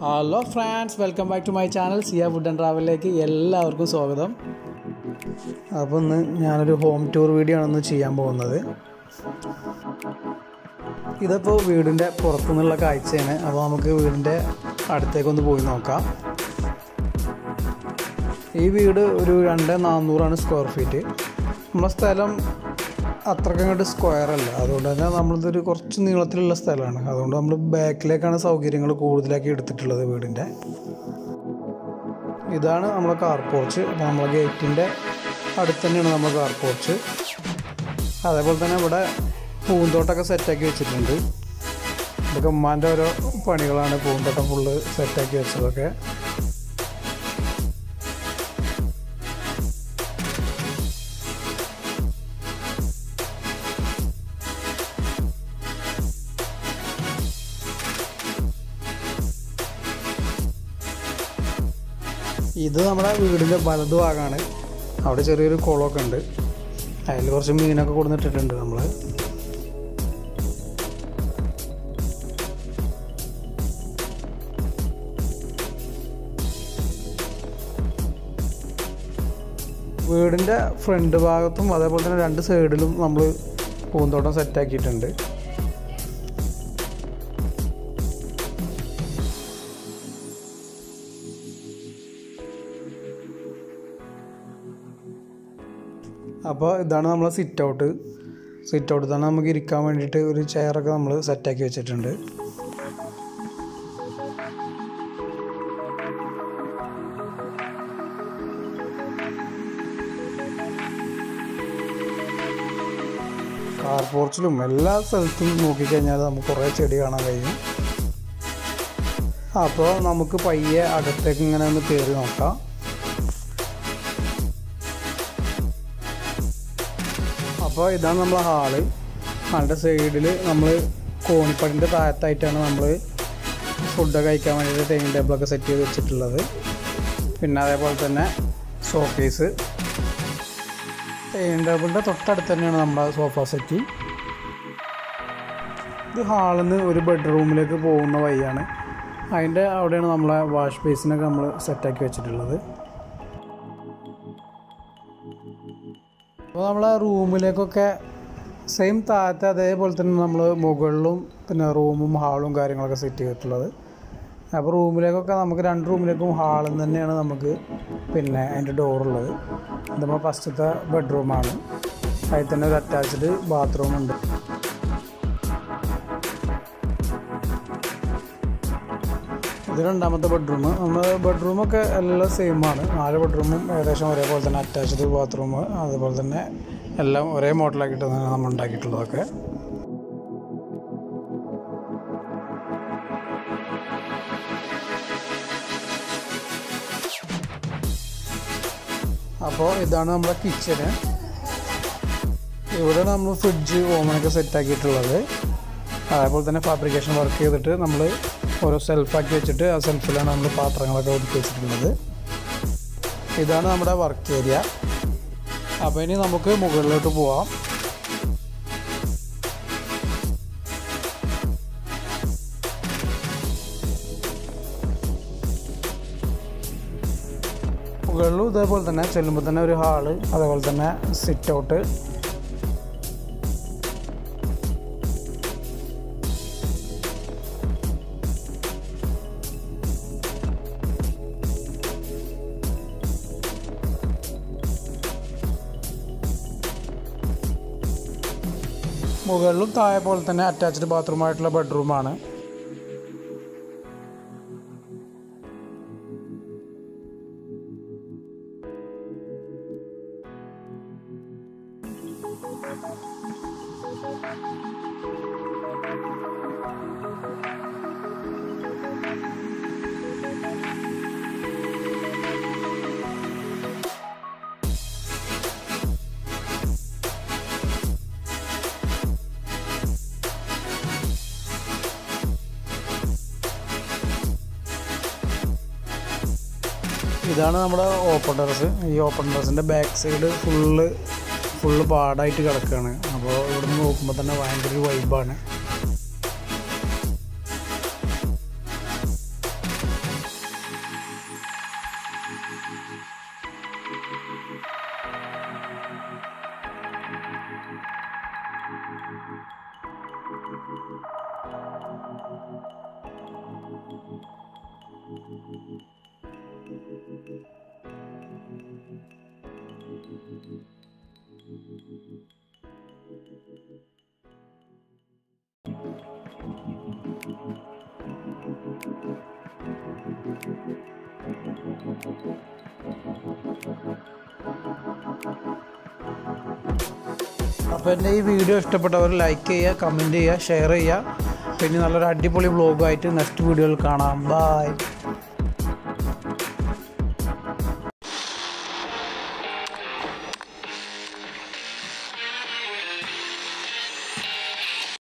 hello friends welcome back to my channel Siya food and ട്രാവലിലേക്ക് എല്ലാവർക്കും സ്വാഗതം അപ്പോൾ ഇന്ന് ഞാനൊരു ഹോം ടൂർ വീഡിയോ ആണ് ഇന്ന് ചെയ്യാൻ പോകുന്നത് ഇതിപ്പോൾ വീടിൻ്റെ പുറത്തുനിന്നുള്ള കാഴ്ചയാണ് അപ്പോൾ നമുക്ക് വീടിൻ്റെ അടുത്തേക്കൊന്ന് പോയി നോക്കാം ഈ വീട് ഒരു രണ്ട് നാനൂറാണ് സ്ക്വയർ ഫീറ്റ് നമ്മുടെ സ്ഥലം അത്രയ്ക്ക് അങ്ങോട്ട് സ്ക്വയർ അല്ല അതുകൊണ്ട് തന്നെ നമ്മളിതൊരു കുറച്ച് നീളത്തിലുള്ള സ്ഥലമാണ് അതുകൊണ്ട് നമ്മൾ ബാക്കിലേക്കാണ് സൗകര്യങ്ങൾ കൂടുതലാക്കി എടുത്തിട്ടുള്ളത് വീടിൻ്റെ ഇതാണ് നമ്മളെ കാർ പോർച്ച് അപ്പോൾ നമ്മളെ ഗേറ്റിൻ്റെ അടുത്ത് തന്നെയാണ് നമ്മുടെ കാർ പോർച്ച് അതേപോലെ തന്നെ ഇവിടെ പൂന്തോട്ടമൊക്കെ സെറ്റാക്കി വെച്ചിട്ടുണ്ട് ഇതൊക്കെ ഉമ്മാൻ്റെ ഓരോ പണികളാണ് പൂന്തോട്ടം ഫുള്ള് സെറ്റാക്കി വെച്ചതൊക്കെ ഇത് നമ്മുടെ വീടിൻ്റെ വലതു ഭാഗമാണ് അവിടെ ചെറിയൊരു കുളമൊക്കെ ഉണ്ട് അതിൽ കുറച്ച് മീനൊക്കെ കൊടുത്തിട്ടിട്ടുണ്ട് നമ്മൾ വീടിൻ്റെ ഫ്രണ്ട് ഭാഗത്തും അതേപോലെ തന്നെ രണ്ട് സൈഡിലും നമ്മൾ പൂന്തോട്ടം സെറ്റാക്കിയിട്ടുണ്ട് അപ്പോൾ ഇതാണ് നമ്മളെ സിറ്റ് ഔട്ട് സിറ്റ് ഔട്ട് തന്നെ നമുക്ക് ഇരിക്കാൻ വേണ്ടിയിട്ട് ഒരു ചെയറൊക്കെ നമ്മൾ സെറ്റാക്കി വെച്ചിട്ടുണ്ട് കാർ പോർച്ചിലും എല്ലാ സ്ഥലത്തും നോക്കിക്കഴിഞ്ഞാൽ നമുക്ക് കുറേ ചെടി കാണാൻ കഴിയും അപ്പോൾ നമുക്ക് പയ്യെ അകത്തേക്ക് ഇങ്ങനെ ഒന്ന് കയറി നോക്കാം അപ്പോൾ ഇതാണ് നമ്മളെ ഹാള് ഹാളിൻ്റെ സൈഡിൽ നമ്മൾ കോണിപ്പടിൻ്റെ താഴത്തായിട്ടാണ് നമ്മൾ ഫുഡ് കഴിക്കാൻ വേണ്ടിയിട്ട് ഡൈനിങ് ടേബിളൊക്കെ സെറ്റ് ചെയ്ത് വെച്ചിട്ടുള്ളത് പിന്നെ അതേപോലെ തന്നെ സോക്കേസ് ഡൈനിങ് ടേബിളിൻ്റെ തൊട്ടടുത്ത് തന്നെയാണ് നമ്മുടെ സോഫ സെറ്റ് ഇത് ഹാളിൽ നിന്ന് ഒരു ബെഡ്റൂമിലേക്ക് പോകുന്ന വഴിയാണ് അതിൻ്റെ അവിടെയാണ് നമ്മളെ വാഷ് ബേസിനൊക്കെ നമ്മൾ സെറ്റാക്കി വെച്ചിട്ടുള്ളത് അപ്പോൾ നമ്മളെ റൂമിലേക്കൊക്കെ സെയിം താഴത്തെ അതേപോലെ തന്നെ നമ്മൾ മുകളിലും പിന്നെ റൂമും ഹാളും കാര്യങ്ങളൊക്കെ സെറ്റ് ചെയ്തിട്ടുള്ളത് അപ്പോൾ റൂമിലേക്കൊക്കെ നമുക്ക് രണ്ട് റൂമിലേക്കും ഹാളിൽ തന്നെയാണ് നമുക്ക് പിന്നെ അതിൻ്റെ ഡോറുള്ളത് ഇത് നമ്മൾ ഫസ്റ്റത്തെ ബെഡ്റൂമാണ് അതിൽ തന്നെ ഒരു അറ്റാച്ച്ഡ് ബാത്റൂം ഉണ്ട് ഇത് രണ്ടാമത്തെ ബെഡ്റൂം നമ്മൾ ബെഡ്റൂമൊക്കെ എല്ലാം സെയിം ആണ് നാല് ബെഡ്റൂമും ഏകദേശം ഒരേപോലെ തന്നെ അറ്റാച്ച്ഡ് ബാത്റൂം അതുപോലെ തന്നെ എല്ലാം ഒരേ മോഡലാക്കിയിട്ട് തന്നെ നമ്മൾ ഉണ്ടാക്കിയിട്ടുള്ളതൊക്കെ അപ്പോൾ ഇതാണ് നമ്മുടെ കിച്ചന് ഇവിടെ നമ്മൾ ഫ്രിഡ്ജ് ഓവനൊക്കെ സെറ്റ് ആക്കിയിട്ടുള്ളത് അതേപോലെ തന്നെ ഫാബ്രിക്കേഷൻ വർക്ക് ചെയ്തിട്ട് നമ്മൾ ഓരോ സെൽഫാക്കി വെച്ചിട്ട് ആ സെൽഫിലാണ് നമ്മൾ പാത്രങ്ങളൊക്കെ ഒതുക്കി വെച്ചിട്ടുള്ളത് ഇതാണ് നമ്മുടെ വർക്ക് ഏരിയ അപ്പോൾ ഇനി നമുക്ക് മുകളിലോട്ട് പോവാം മുകളിലും ഇതേപോലെ തന്നെ ചെല്ലുമ്പോൾ തന്നെ ഒരു ഹാള് അതേപോലെ തന്നെ സിറ്റ് ഔട്ട് മുകളിലും താഴെ പോലെ തന്നെ അറ്റാച്ച്ഡ് ബാത്റൂമായിട്ടുള്ള ബെഡ്റൂമാണ് ഇതാണ് നമ്മുടെ ഓപ്പൺ ടെറസ് ഈ ഓപ്പൺ ടെറസിൻ്റെ ബാക്ക് സൈഡ് ഫുള്ള് ഫുള്ള് പാടായിട്ട് കിടക്കുകയാണ് അപ്പോൾ ഇവിടെ നിന്ന് നോക്കുമ്പോൾ തന്നെ ഭയങ്കര ഒരു വൈബാണ് അപ്പോൾ എൻ്റെ ഈ വീഡിയോ ഇഷ്ടപ്പെട്ടവർ ലൈക്ക് ചെയ്യുക കമൻറ്റ് ചെയ്യുക ഷെയർ ചെയ്യുക പിന്നെ നല്ലൊരു അടിപൊളി വ്ളോഗായിട്ട് നെക്സ്റ്റ് വീഡിയോയിൽ കാണാം ബായ്